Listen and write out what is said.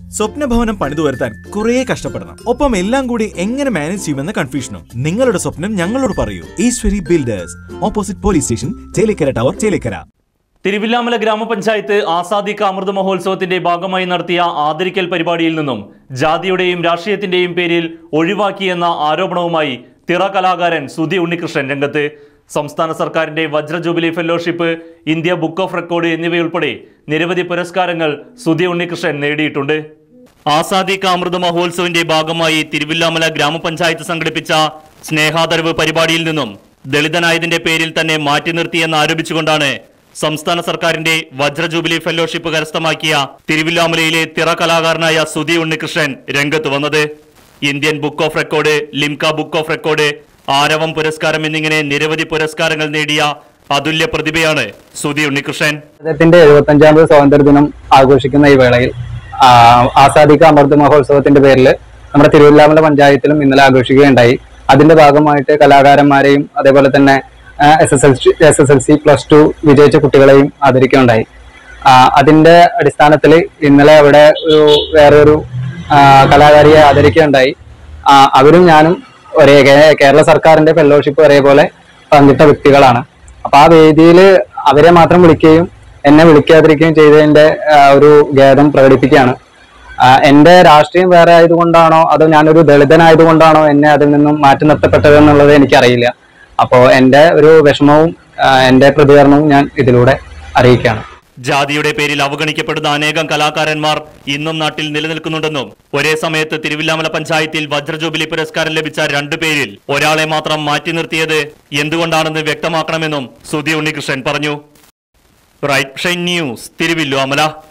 സ്വപ്നഭവനം പണിതു വരുത്താൻ കുറേ കഷ്ടപ്പെടണം ഒപ്പം എല്ലാം കൂടി എങ്ങനെ മാനേജ് ചെയ്യുമെന്ന കൺഫ്യൂഷനും നിങ്ങളുടെ സ്വപ്നം ഞങ്ങളോട് പറയൂ Eshwari builders opposite police station Chelakkara tower Chelakkara Thiruvilwamala ഗ്രാമപഞ്ചായത്ത് ആസാദി കാ അമൃത മഹോത്സവത്തിന്റെ ഭാഗമായി നടത്തിയ ആദരിക്കൽ പരിപാടിയിൽ നിന്നും ജാതിയുടെയും രാഷ്ട്രീയത്തിന്റെയും പേരിൽ ഒഴിവാക്കിയെന്ന ആരോപണവുമായി തിറ കലാകാരൻ സുധി ഉണ്ണികൃഷ്ണൻ രംഗത്ത് സംസ്ഥാന സർക്കാരിന്റെ വജ്ര jubilee fellowship India book of record എന്നിവയുൾപ്പെടെ നിരവധി പുരസ്കാരങ്ങൾ സുധി ഉണ്ണികൃഷ്ണൻ നേടിയിട്ടുണ്ട് ആസാദി കാ അമൃത മഹോത്സവിന്റെ ഭാഗമായി തിരുവില്ലാമല ഗ്രാമപഞ്ചായത്ത് സംഘടിപ്പിച്ച സ്നേഹാദരവ് പരിപാടിയിൽ നിന്നും ദളിതനായതിന്റെ പേരിൽ തന്നെ മാറ്റി നിർത്തിയെന്ന് ആരോപിച്ചുകൊണ്ടാണ് സംസ്ഥാന സർക്കാരിന്റെ വജ്ര ജൂബിലി ഫെലോഷിപ്പ് കരസ്ഥമാക്കിയ തിരുവില്ലാമലയിലെ തിറ കലാകാരനായ സുധി ഉണ്ണികൃഷ്ണൻ രംഗത്ത് വന്നത് Indian book of record Limca book of record ആരവം പുരസ്കാരം എന്നിങ്ങനെ നിരവധി പുരസ്കാരങ്ങൾ നേടിയ അതുല്യ പ്രതിഭയാണ് സുധി ഉണ്ണികൃഷ്ണൻ അദ്ദേഹത്തിന്റെ എഴുപത്തഞ്ചാമത് സ്വാതന്ത്ര്യ ദിനം ആഘോഷിക്കുന്ന ഈ വേളയിൽ ആ, ആസാദിക അമൃത് മഹോത്സവത്തിന്റെ പേരിൽ നമ്മുടെ തിരുവല്ലാമല പഞ്ചായത്തിലും ഇന്നലെ ആഘോഷിക്കുകയുണ്ടായി അതിന്റെ ഭാഗമായിട്ട് കലാകാരന്മാരെയും അതേപോലെ തന്നെ S S L C S S L C plus two വിജയിച്ച കുട്ടികളെയും ആദരിക്കുകയുണ്ടായി ആ, അതിന്റെ അടിസ്ഥാനത്തിൽ ഇന്നലെ അവിടെ ഒരു വേറൊരു ആ, കലാകാരിയെ ആദരിക്കുകയുണ്ടായി ആ, അവരും ഞാനും ഒരേ കേ- കേരള സർക്കാരിന്റെ ഫെലോഷിപ്പ് ഒരേപോലെ പങ്കിട്ട വ്യക്തികളാണ് അപ്പൊ ആ വേദിയിൽ അവരെ മാത്രം വിളിക്കുകയും എന്നെ വിളിക്കാതിരിക്കുകയും ചെയ്തതിന്റെ ആ, ഒരു ഖേദം പ്രകടിപ്പിക്കുകയാണ് ആ, എന്റെ രാഷ്ട്രീയം വേറെ ആയതുകൊണ്ടാണോ അതോ ഞാനൊരു ദളിതനായതുകൊണ്ടാണോ എന്നെ അതിൽ നിന്നും മാറ്റി നിർത്തപ്പെട്ടത് എന്നുള്ളത് എനിക്കറിയില്ല അപ്പോ എന്റെ ഒരു വിഷമവും ആ, എന്റെ പ്രതികരണവും ഞാൻ ഇതിലൂടെ അറിയിക്കുകയാണ് ജാതിയുടെ പേരിൽ അവഗണിക്കപ്പെടുന്ന അനേകം കലാകാരന്മാർ ഇന്നും നാട്ടിൽ നിലനിൽക്കുന്നുണ്ടെന്നും ഒരേ സമയത്ത് തിരുവില്ലാമല പഞ്ചായത്തിൽ വജ്ര ജൂബിലി പുരസ്കാരം ലഭിച്ച രണ്ടു പേരിൽ ഒരാളെ മാത്രം മാറ്റി നിർത്തിയത് എന്തുകൊണ്ടാണെന്ന് വ്യക്തമാക്കണമെന്നും സുധി ഉണ്ണികൃഷ്ണൻ പറഞ്ഞു റൈറ്റ് ഷൈൻ ന്യൂസ് തിരുവില്ലുവാമല